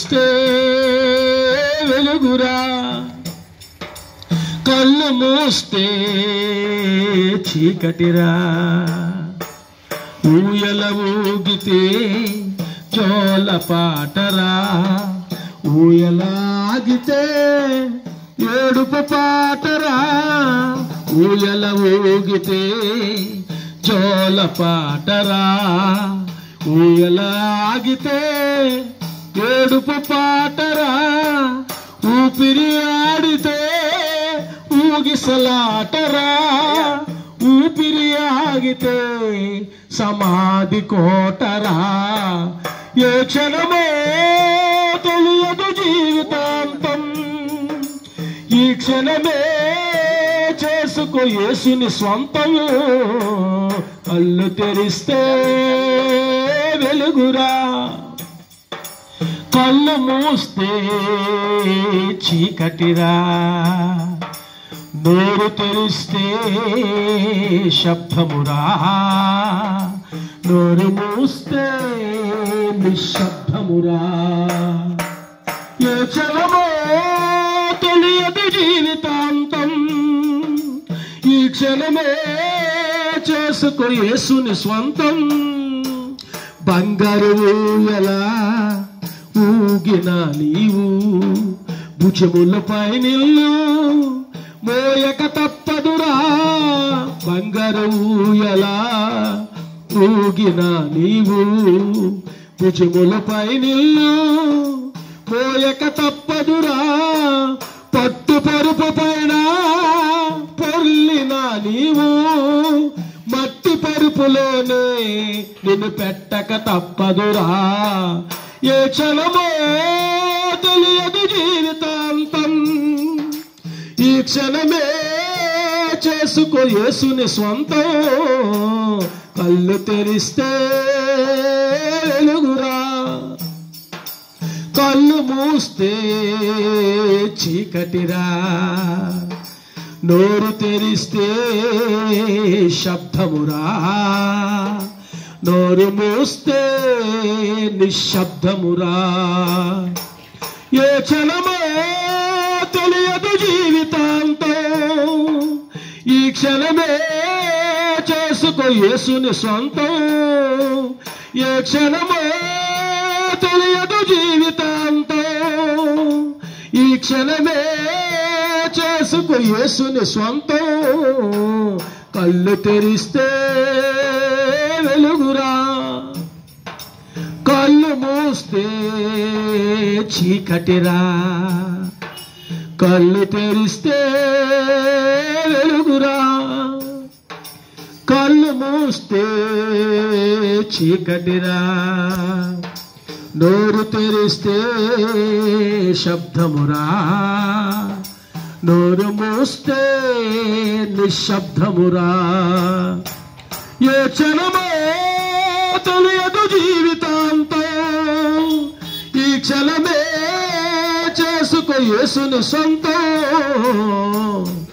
తెరిస్తే వెలుగురా కళ్ళు మూస్తే చీకటిరా ఊయల ఊగితే జోల పాటరా ఊయలాగితే ఏడుపు పాటరా ఊయల ఊగితే జోల పాటరా ఊయలాగితే ఏడుపు పాటరా ఊపిరి ఆడితే ఊగిసలాటరా ఊపిరి ఆగితే సమాధి కోటరా ఏ క్షణమో తెలియదు జీవితాంతం ఈ క్షణమే చేసుకో యేసుని స్వంతం కళ్ళు తెరిస్తే వెలుగురా కళ్ళు మూస్తే చీకటిరా నోరు తెరిస్తే శబ్దమురా నోరు మూస్తే నిశ్శబ్దమురా ఏ చలమో తెలియదు జీవితాంతం ఈ క్షణమే చేసుకో యేసుని స్వంతం బంగారు ఎలా ఊగిన నీవు భుజములపై నిల్లు మోయక తప్పదురా బంగారు ఎలా ఊగిన నీవు భుజములపై నిల్లు మోయక తప్పదురా పట్టు పరుపు పైన పొర్లిన నీవు మట్టి పరుపులోనే నిన్ను పెట్టక తప్పదురా ఏ క్షణమో తెలియదు జీవితాంతం ఈ క్షణమే చేసుకో యేసుని స్వంతం కళ్ళు తెరిస్తే వెలుగురా కళ్ళు మూస్తే చీకటిరా నోరు తెరిస్తే శబ్దమురా నోరు మూస్తే నిశ్శబ్దమురా ఏ క్షణమో తెలియదు జీవితాంతం ఈ క్షణమే చేసుకో యేసుని సొంతం ఏ క్షణమో తెలియదు జీవితాంతం ఈ క్షణమే చేసుకో యేసుని స్వంతం కళ్ళు తెరిస్తే వెలుగురా కళ్ళు మూస్తే చీకటిరా కళ్ళు తెరిస్తే వెలుగురా కళ్ళు మూస్తే చీకటిరా నోరు తెరిస్తే శబ్దమురా నోరు మూస్తే నిశ్శబ్దమురా ఏ క్షణమో తెలియదు జీవితాంతం ఈ క్షణమే చేసుకో యేసుని సొంతం